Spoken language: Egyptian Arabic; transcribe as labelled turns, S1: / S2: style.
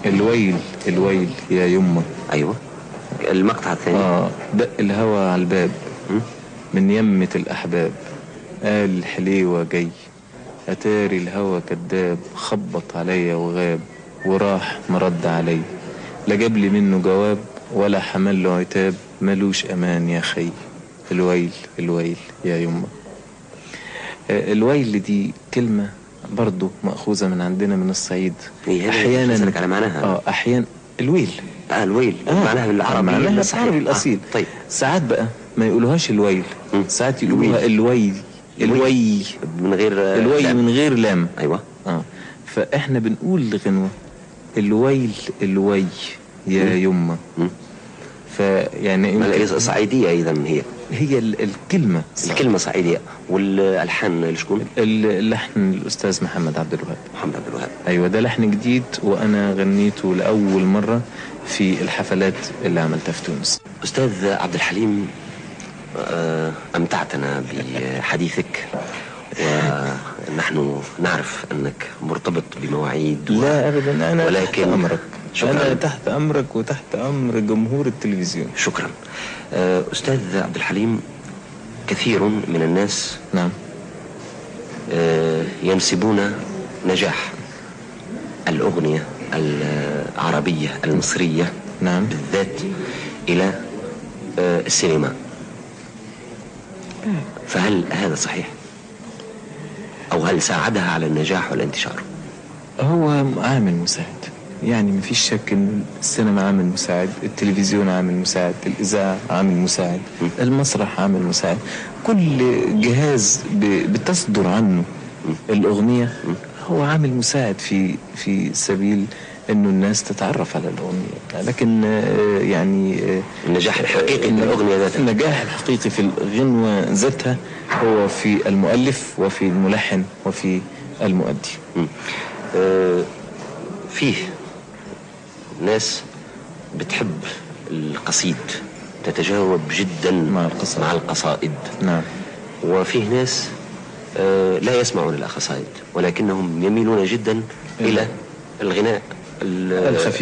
S1: الويل الويل يا يمه
S2: ايوه المقطع الثاني
S1: اه دق الهوى على الباب
S2: م?
S1: من يمة الأحباب قال الحليوة جاي أتاري الهوى كداب خبط عليا وغاب وراح مرد علي لا جاب لي منه جواب ولا حمل له عتاب ملوش أمان يا خي الويل الويل يا يمه آه، الويل دي كلمة برضو مأخوذة من عندنا من الصعيد
S2: هي هذا اللي بسألك على معناها.
S1: اه أحيانا الويل
S2: اه الويل معناها بالعربي
S1: معناها
S2: صحيح.
S1: بالعربي
S2: آه،
S1: الأصيل
S2: طيب
S1: ساعات بقى ما يقولوهاش الويل
S2: مم.
S1: ساعات يقولوها الويل الوي
S2: من غير آه،
S1: الوي
S2: لام.
S1: من غير لام
S2: ايوه
S1: اه فاحنا بنقول الغنوة الويل الوي يا يمه
S2: مم.
S1: فيعني
S2: ما هي
S1: يمكن
S2: صعيدية ايضا هي
S1: هي ال- الكلمة
S2: الكلمة صعيدية والالحان لشكون؟
S1: اللحن الأستاذ محمد عبد الوهاب
S2: محمد عبد الوهاب
S1: أيوة ده لحن جديد وأنا غنيته لأول مرة في الحفلات اللي عملتها في تونس
S2: استاذ عبد الحليم آه، امتعتنا بحديثك ونحن نعرف انك مرتبط بمواعيد و-
S1: لا أبدا أنا
S2: ولكن
S1: تحت أمرك
S2: شكرا
S1: أنا تحت أمرك وتحت أمر جمهور التلفزيون
S2: شكرا آه، استاذ عبد الحليم كثير من الناس
S1: نعم
S2: آه، ينسبون نجاح الأغنية العربية المصرية
S1: نعم
S2: بالذات إلى آه، السينما فهل هذا صحيح؟ أو هل ساعدها على النجاح والانتشار؟
S1: هو عامل مساعد يعني مفيش شك ان السينما عامل مساعد التلفزيون عامل مساعد الاذاعه عامل مساعد المسرح عامل مساعد كل جهاز ب- بتصدر عنه الاغنيه هو عامل مساعد في في سبيل انه الناس تتعرف على الاغنيه لكن آه، يعني آه،
S2: النجاح الحقيقي
S1: إن-
S2: للأغنية ذاتها.
S1: النجاح الحقيقي في الغنوه ذاتها هو في المؤلف وفي الملحن وفي المؤدي
S2: مم. آه، فيه ناس بتحب القصيد تتجاوب جدا
S1: مع القصائد.
S2: مع القصائد
S1: نعم
S2: وفيه ناس آه، لا يسمعون القصائد ولكنهم يميلون جدا إلى الغناء ال-
S1: الخفيف